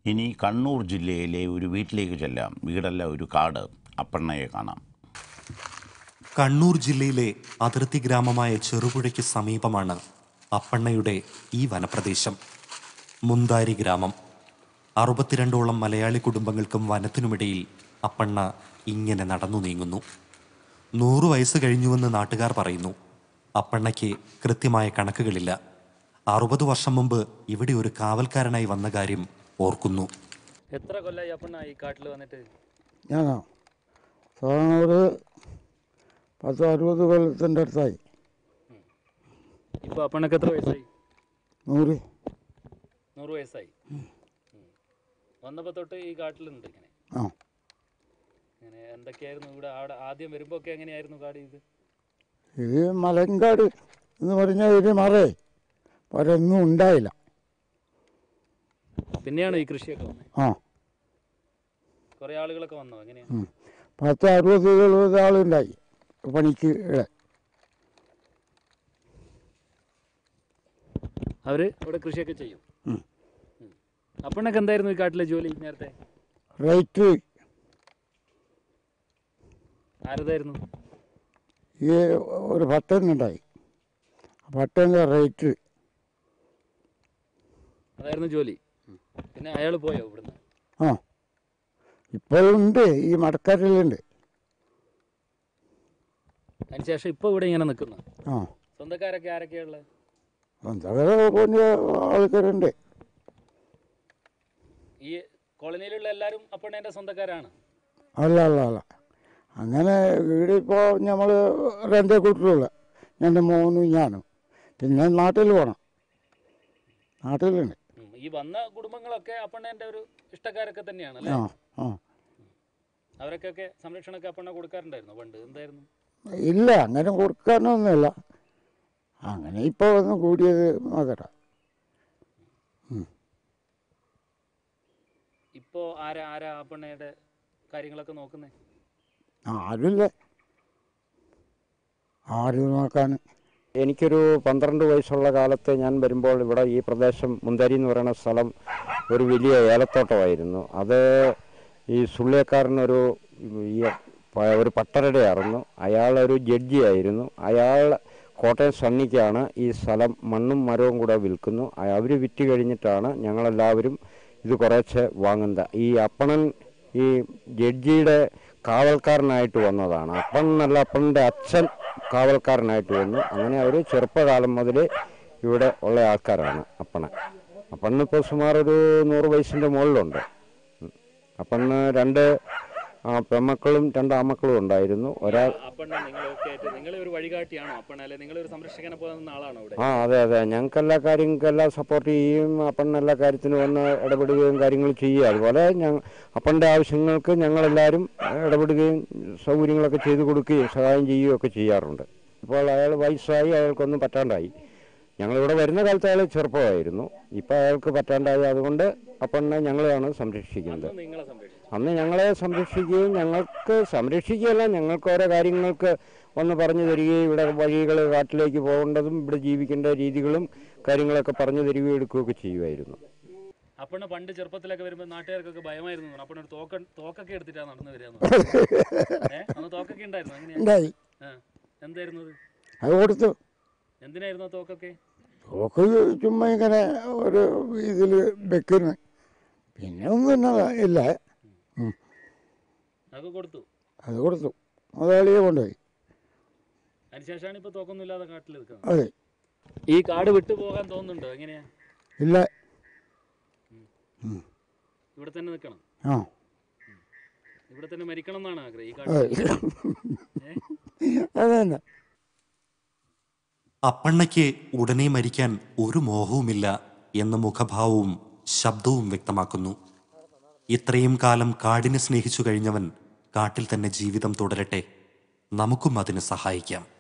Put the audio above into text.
ഇനി കണ്ണൂർ ജില്ലയിലെ ഒരു വീട്ടിലേക്ക് ചെല്ലാം വീടല്ല ഒരു കാട് അപ്പണ്ണയെ കാണാം കണ്ണൂർ ജില്ലയിലെ അതിർത്തി ഗ്രാമമായ ചെറുപുഴയ്ക്ക് സമീപമാണ് അപ്പണ്ണയുടെ ഈ വനപ്രദേശം മുന്താരി ഗ്രാമം അറുപത്തിരണ്ടോളം മലയാളി കുടുംബങ്ങൾക്കും വനത്തിനുമിടയിൽ അപ്പണ്ണ ഇങ്ങനെ നടന്നു നീങ്ങുന്നു നൂറു വയസ്സ് കഴിഞ്ഞുവെന്ന് നാട്ടുകാർ പറയുന്നു അപ്പണ്ണയ്ക്ക് കൃത്യമായ കണക്കുകളില്ല അറുപത് വർഷം മുമ്പ് ഇവിടെ ഒരു കാവൽക്കാരനായി വന്ന കാര്യം ഓർക്കുന്നു എത്ര കൊല്ലായി അപ്പണ്ണ ഈ കാട്ടിൽ വന്നിട്ട് ഞാനോ സാധാരണ ഒരു പത്ത് അറുപത് കൊല്ലത്തിൻ്റെ അടുത്തായി ഇപ്പോൾ അപ്പണ്ണക്ക് എത്ര വയസ്സായി നൂറ് നൂറ് വയസ്സായി വന്നപ്പോൾ തൊട്ട് ഈ കാട്ടിലുണ്ട് ഇങ്ങനെ ആ ഇങ്ങനെ എന്തൊക്കെയായിരുന്നു ഇവിടെ അവിടെ ആദ്യം വരുമ്പോൾ ഒക്കെ എങ്ങനെയായിരുന്നു കാട് ഇത് ഇത് മലങ്കാട് എന്ന് പറഞ്ഞാൽ ഒരു മറേ ഒരൊന്നും ഉണ്ടായില്ല പിന്നെയാണോ ഈ കൃഷിയൊക്കെ വന്നത് ആ കുറേ ആളുകളൊക്കെ വന്നോ എങ്ങനെയാ ഉം. പത്ത് അറുപത് എഴുപത് ആളുണ്ടായി പണിക്ക് ഇവിടെ അവർ ഇവിടെ കൃഷിയൊക്കെ ചെയ്യും ഉം. ഉം. അപ്പണ്ണക്ക് എന്തായിരുന്നു ഈ കാട്ടിലെ ജോലി നേരത്തെ റേറ്റ് ആരതായിരുന്നു ഈ ഒരു പട്ടനുണ്ടായി പട്ടൻ്റെ റേറ്റ് അതായിരുന്നു ജോലി പിന്നെ അയാൾ പോയോ ഇവിടുന്ന് ആ ഇപ്പോഴുണ്ട് ഈ മടക്കാരിലുണ്ട് അതിനുശേഷം ഇപ്പോൾ ഇവിടെ ഇങ്ങനെ നിൽക്കുന്നു ആ സ്വന്തക്കാരൊക്കെ ആരൊക്കെയുള്ളത് എന്താ പോലെ ആൾക്കാരുണ്ട് ഈ കോളനിയിലുള്ള എല്ലാവരും അപ്പണ്ണേൻ്റെ സ്വന്തക്കാരാണ് അല്ല അല്ല അല്ല അങ്ങനെ വീടിപ്പോൾ നമ്മൾ രണ്ടേ കൂട്ടരുള്ള എൻ്റെ മോനും ഞാനും പിന്നെ നാട്ടിൽ പോകണം നാട്ടിലുണ്ട് ഉം. ഈ വന്ന കുടുംബങ്ങളൊക്കെ അപ്പണ്ണേൻ്റെ ഒരു ഇഷ്ടക്കാരൊക്കെ തന്നെയാണ് അല്ലേ ആ ആ അവരൊക്കെ സംരക്ഷണമൊക്കെ അപ്പണ്ണ കൊടുക്കാറുണ്ടായിരുന്നു പണ്ട് എന്തായിരുന്നു ഇല്ല അങ്ങനെ കൊടുക്കാനൊന്നുമില്ല അങ്ങനെ ഇപ്പോൾ വന്ന് കൂടിയത് മാത്രം ഇപ്പോൾ ആരാ ആരാ അപ്പണ്ണയുടെ കാര്യങ്ങളൊക്കെ നോക്കുന്നേ ആരുമില്ല ആരും നോക്കാൻ എനിക്കൊരു പന്ത്രണ്ട് വയസ്സുള്ള കാലത്ത് ഞാൻ വരുമ്പോൾ ഇവിടെ ഈ പ്രദേശം മുന്തരി എന്ന് പറയുന്ന സ്ഥലം ഒരു വലിയ ഏലത്തോട്ടമായിരുന്നു അത് ഈ സുള്ളിയക്കാരനൊരു ഈ പ- ഒരു പട്ടരുടെയായിരുന്നു അയാളൊരു ജഡ്ജിയായിരുന്നു അയാൾ കോട്ടയം സണ്ണിക്കാണ് ഈ സ്ഥലം മണ്ണും മരവും കൂടെ വിൽക്കുന്നു അവർ വിറ്റ് കഴിഞ്ഞിട്ടാണ് ഞങ്ങളെല്ലാവരും ഇത് കുറേശ്ശെ വാങ്ങുന്നത് ഈ അപ്പണൻ ഈ ജഡ്ജിയുടെ കാവൽക്കാരനായിട്ട് വന്നതാണ് അപ്പൻ എന്നല്ല അപ്പൻ്റെ അച്ഛൻ കാവൽക്കാരനായിട്ട് വന്നു അങ്ങനെ അവർ ചെറുപ്പകാലം മുതൽ ഇവിടെ ഉള്ള ആൾക്കാരാണ് അപ്പണ അപ്പണ്ണിപ്പോൾ സുമാർ ഒരു നൂറ് വയസ്സിൻ്റെ മുകളിലുണ്ട് ഉം. അപ്പണ്ണ് രണ്ട് ആ, പെമ്മക്കളും രണ്ട് ആമക്കളും ഉണ്ടായിരുന്നു ഒരാൾ അപ്പണ്ണ നിങ്ങളൊക്കെ ആയിട്ട് നിങ്ങളെ ഒരു വഴികാട്ടിയാണോ അപ്പണ്ണ അല്ലെ നിങ്ങളൊരു സംരക്ഷകനെ പോകുന്ന ആളാണോ ഇവിടെ ആ അതെ അതെ ഞങ്ങൾക്ക് എല്ലാ കാര്യങ്ങൾക്കെല്ലാം സപ്പോർട്ട് ചെയ്യും അപ്പണ്ണ എല്ലാ കാര്യത്തിനും വന്ന് ഇടപെടുകയും കാര്യങ്ങൾ ചെയ്യുക അതുപോലെ ഞങ്ങൾ അപ്പൻ്റെ ആവശ്യങ്ങൾക്ക് ഞങ്ങളെല്ലാവരും ഇടപെടുകയും സൗകര്യങ്ങളൊക്കെ ചെയ്തു കൊടുക്കുകയും സഹായം ചെയ്യുകയും ഒക്കെ ചെയ്യാറുണ്ട് ഇപ്പോൾ അയാൾ വയസ്സായി അയാൾക്കൊന്നും പറ്റാണ്ടായി ഞങ്ങളിവിടെ വരുന്ന കാലത്ത് അയാൾ ചെറുപ്പമായിരുന്നു ഇപ്പോൾ അയാൾക്ക് പറ്റാണ്ടായി അതുകൊണ്ട് അപ്പണ്ണെ ഞങ്ങളാണ് സംരക്ഷിക്കുന്നത് അന്ന് നിങ്ങളെ സംരക്ഷിച്ചു അന്ന് ഞങ്ങളെ സംരക്ഷിക്കുകയും ഞങ്ങൾക്ക് സംരക്ഷിക്കുകയല്ല ഞങ്ങൾക്ക് ഓരോ കാര്യങ്ങൾക്ക് വന്ന് പറഞ്ഞു തരികയും ഇവിടെ വഴികൾ കാട്ടിലേക്ക് പോകേണ്ടതും ഇവിടെ ജീവിക്കേണ്ട രീതികളും കാര്യങ്ങളൊക്കെ പറഞ്ഞു തരികയും എടുക്കുകയൊക്കെ ചെയ്യുമായിരുന്നു അപ്പണ്ണ പണ്ട് ചെറുപ്പത്തിലൊക്കെ വരുമ്പോൾ നാട്ടുകാർക്കൊക്കെ ഭയമായിരുന്നു അപ്പണ്ണ ഒരു തോക്ക തോക്കൊക്കെ എടുത്തിട്ടാണ് നടന്നു വരിക ഏഹ് അന്ന് തോക്കൊക്കെ ഉണ്ടായിരുന്നു അങ്ങനെയാ ഉണ്ടായി ആ. എന്തായിരുന്നു അത് അത് കൊടുത്തു എന്തിനായിരുന്നു ആ തോക്കൊക്കെ ഒക്കെ ചുമ്മാ ഇങ്ങനെ ഒരു ഇതിൽ വെക്കുന്നു പിന്നെ ഒന്നും തന്നെ ഇല്ല ഉം. അതൊക്കെ കൊടുത്തു അത് കൊടുത്തു മുതലാളിയെ കൊണ്ടുപോയി അതിനുശേഷമാണ് ഇപ്പൊ തോക്കൊന്നും ഇല്ലാതെ കാട്ടിൽ നിൽക്കുന്നത് അതെ ഈ കാട് വിട്ടു പോകാൻ തോന്നുന്നുണ്ടോ എങ്ങനെയാ ഇല്ല ഇവിടെ തന്നെ നിൽക്കണം ആ ഇവിടെ തന്നെ മരിക്കണം എന്നാണ് ആഗ്രഹം ഈ അതെ കാട്ടിൽ അത് തന്നെ അപ്പണ്ണയ്ക്ക് ഉടനെ മരിക്കാൻ ഒരു മോഹവുമില്ല എന്ന മുഖഭാവവും ശബ്ദവും വ്യക്തമാക്കുന്നു ഇത്രയും കാലം കാടിനെ സ്നേഹിച്ചു കഴിഞ്ഞവൻ കാട്ടിൽ തന്നെ ജീവിതം തുടരട്ടെ നമുക്കും അതിന് സഹായിക്കാം